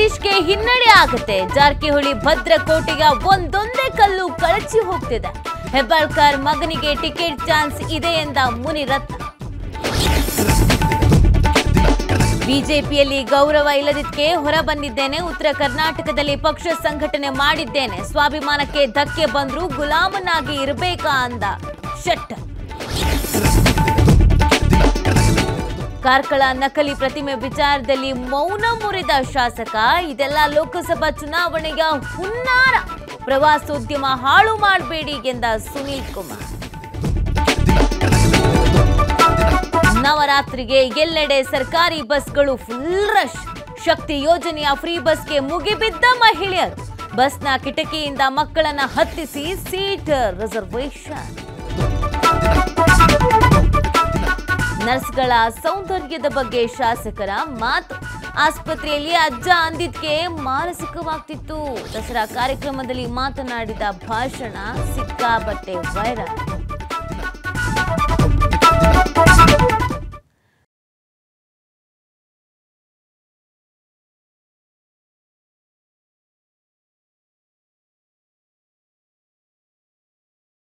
ಸತೀಶ್ಗೆ ಹಿನ್ನಡೆ ಆಗುತ್ತೆ ಜಾರಕಿಹೊಳಿ ಭದ್ರಕೋಟೆಯ ಒಂದೊಂದೇ ಕಲ್ಲು ಕಳಚಿ ಹೋಗ್ತಿದೆ ಹೆಬ್ಬಾಳ್ಕರ್ ಮಗನಿಗೆ ಟಿಕೆಟ್ ಚಾನ್ಸ್ ಇದೆ ಎಂದ ಮುನಿರತ್ನ ಬಿಜೆಪಿಯಲ್ಲಿ ಗೌರವ ಇಲ್ಲದಿದ್ದಕ್ಕೆ ಹೊರ ಬಂದಿದ್ದೇನೆ ಉತ್ತರ ಕರ್ನಾಟಕದಲ್ಲಿ ಪಕ್ಷ ಸಂಘಟನೆ ಮಾಡಿದ್ದೇನೆ ಸ್ವಾಭಿಮಾನಕ್ಕೆ ಧಕ್ಕೆ ಬಂದ್ರೂ ಗುಲಾಮನಾಗಿ ಇರಬೇಕಾ ಅಂದ ಶೆಟ್ಟರ್ ಕಾರ್ಕಳ ನಕಲಿ ಪ್ರತಿಮೆ ವಿಚಾರದಲ್ಲಿ ಮೌನ ಮುರಿದ ಶಾಸಕ ಇದೆಲ್ಲ ಲೋಕಸಭಾ ಚುನಾವಣೆಯ ಹುನ್ನಾರ ಪ್ರವಾಸೋದ್ಯಮ ಹಾಳು ಮಾಡಬೇಡಿ ಎಂದ ಸುನೀಲ್ ಕುಮಾರ್ ನವರಾತ್ರಿಗೆ ಎಲ್ಲೆಡೆ ಸರ್ಕಾರಿ ಬಸ್ಗಳು ಫುಲ್ ರಶ್ ಶಕ್ತಿ ಯೋಜನೆಯ ಫ್ರೀ ಬಸ್ಗೆ ಮುಗಿಬಿದ್ದ ಮಹಿಳೆಯರು ಬಸ್ನ ಕಿಟಕಿಯಿಂದ ಮಕ್ಕಳನ್ನ ಹತ್ತಿಸಿ ಸೀಟ್ ರಿಸರ್ವೇಶನ್ ನರ್ಸ್ಗಳ ಸೌಂದರ್ಯದ ಬಗ್ಗೆ ಶಾಸಕರ ಮಾತು ಆಸ್ಪತ್ರೆಯಲ್ಲಿ ಅಜ್ಜ ಅಂದಿದ್ಕೆ ಮಾನಸಿಕವಾಗ್ತಿತ್ತು ದಸರಾ ಕಾರ್ಯಕ್ರಮದಲ್ಲಿ ಮಾತನಾಡಿದ ಭಾಷಣ ಸಿಕ್ಕಾಪಟ್ಟೆ ವೈರಲ್